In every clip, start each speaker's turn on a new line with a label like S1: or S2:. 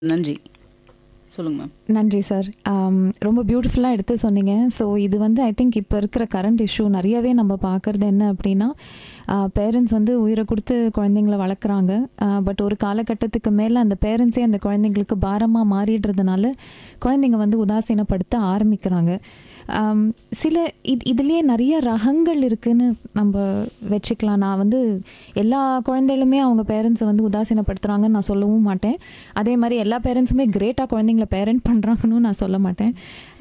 S1: நன்றி சொல்லுங்க மேம்
S2: நன்றி சார் ரொம்ப பியூட்டிஃபுல்லாக எடுத்து சொன்னீங்க ஸோ இது வந்து ஐ திங்க் இப்போ இருக்கிற கரண்ட் இஷ்யூ நிறையவே நம்ம பார்க்குறது என்ன அப்படின்னா பேரண்ட்ஸ் வந்து உயிரை கொடுத்து குழந்தைங்கள வளர்க்குறாங்க பட் ஒரு காலகட்டத்துக்கு மேலே அந்த பேரண்ட்ஸே அந்த குழந்தைங்களுக்கு பாரமாக மாறிடுறதுனால குழந்தைங்க வந்து உதாசீனப்படுத்த ஆரம்பிக்கிறாங்க ஆம், சில இது இதுலேயே நிறைய ரகங்கள் இருக்குன்னு நம்ம வச்சுக்கலாம் நான் வந்து எல்லா குழந்தைகளுமே அவங்க பேரண்ட்ஸை வந்து உதாசீனப்படுத்துகிறாங்கன்னு நான் சொல்லவும் மாட்டேன் அதே மாதிரி எல்லா பேரண்ட்ஸுமே கிரேட்டாக குழந்தைங்கள பேரண்ட் பண்ணுறாங்கன்னு நான் சொல்ல மாட்டேன்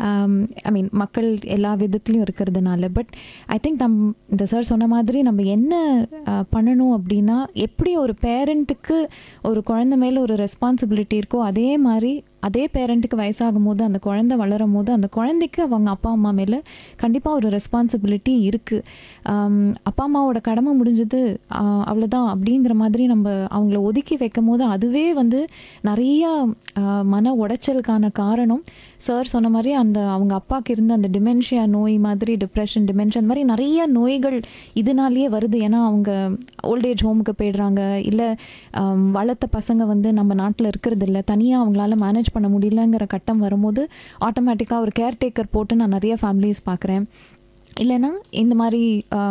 S2: ஐ மீன் மக்கள் எல்லா விதத்துலையும் இருக்கிறதுனால பட் ஐ திங்க் நம் இந்த சார் சொன்ன மாதிரி நம்ம என்ன ஆஹ், பண்ணணும் அப்படின்னா எப்படி ஒரு பேரண்ட்டுக்கு ஒரு குழந்தை மேலே ஒரு ரெஸ்பான்சிபிலிட்டி இருக்கோ அதே மாதிரி அதே பேரண்ட்டுக்கு வயசாகும் போது அந்த குழந்தை வளரும் போது அந்த குழந்தைக்கு அவங்க அப்பா அம்மா மேலே கண்டிப்பாக ஒரு ரெஸ்பான்சிபிலிட்டி இருக்குது அப்பா அம்மாவோட கடமை முடிஞ்சது ஆஹ், அவ்வளோதான் அப்படிங்கிற மாதிரி நம்ம அவங்கள ஒதுக்கி வைக்கும் போது அதுவே வந்து நிறைய ஆஹ், மன உடைச்சலுக்கான காரணம் சார் சொன்ன மாதிரி அந்த அவங்க அப்பாவுக்கு இருந்த அந்த டிமென்ஷியா நோய் மாதிரி டிப்ரெஷன் டிமென்ஷன் மாதிரி நிறைய நோய்கள் இதனாலேயே வருது ஏன்னா அவங்க ஓல்டேஜ் ஹோமுக்கு போயிடுறாங்க இல்லை வளர்த்த பசங்க வந்து நம்ம நாட்டில் இருக்கிறது இல்லை தனியாக அவங்களால மேனேஜ் பண்ண முடியலங்கிற கட்டம் வரும்போது ஆட்டோமேட்டிக்காக ஒரு கேர்டேக்கர் போட்டு நான் நிறைய ஃபேமிலிஸ் பார்க்குறேன் இல்லைன்னா இந்த மாதிரி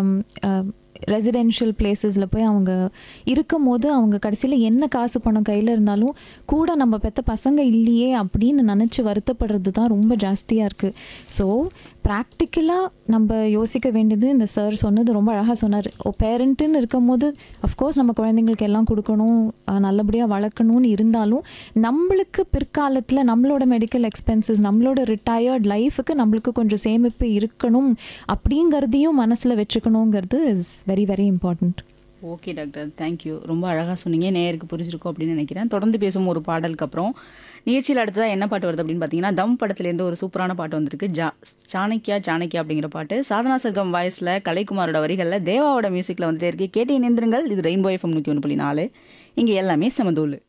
S2: ரெசிடென்ஷியல் பிளேசஸில் போய் அவங்க இருக்கும் போது அவங்க கடைசியில் என்ன காசு பணம் கையில் இருந்தாலும் கூட நம்ம பெற்ற பசங்க இல்லையே அப்படின்னு நினச்சி வருத்தப்படுறது தான் ரொம்ப ஜாஸ்தியாக இருக்குது ஸோ ப்ராக்டிக்கலாக நம்ம யோசிக்க வேண்டியது இந்த சார் சொன்னது ரொம்ப அழகாக சொன்னார் ஓ பேரண்ட்டுன்னு இருக்கும் போது அஃப்கோர்ஸ் நம்ம குழந்தைங்களுக்கு எல்லாம் கொடுக்கணும் அஹ் நல்லபடியாக வளர்க்கணும்னு இருந்தாலும் நம்மளுக்கு பிற்காலத்தில் நம்மளோட மெடிக்கல் எக்ஸ்பென்சஸ் நம்மளோட ரிட்டையர்ட் லைஃபுக்கு நம்மளுக்கு கொஞ்சம் சேமிப்பு இருக்கணும் அப்படிங்கிறதையும் மனசில் வச்சுக்கணுங்கிறது is very very important
S1: okay doctor thank you ரொம்ப அழகாக சொன்னீங்க நேயருக்கு புரிஞ்சிருக்கும் அப்படின்னு நினைக்கிறேன் தொடர்ந்து பேசும் ஒரு பாடலுக்கு அப்புறம் நிகழ்ச்சியில் அடுத்ததாக என்ன பாட்டு வருது அப்படின்னு பார்த்தீங்கன்னா தம் படத்துலேருந்து ஒரு சூப்பரான பாட்டு வந்திருக்கு ஜா சாணக்கியா சாணக்கியா அப்படிங்கிற பாட்டு சாதனா சர்க்கம் வாய்ஸில் கலைக்குமாரோட வரிகளில் தேவாவோட மியூசிக்கில் வந்துட்டே இருக்கு கேட்டு இணைந்திருங்கள் இது ரெயின்போ எஃப்எம் நூற்றி ஒன்று புள்ளி நாலு இங்கே எல்லாமே சமதூள்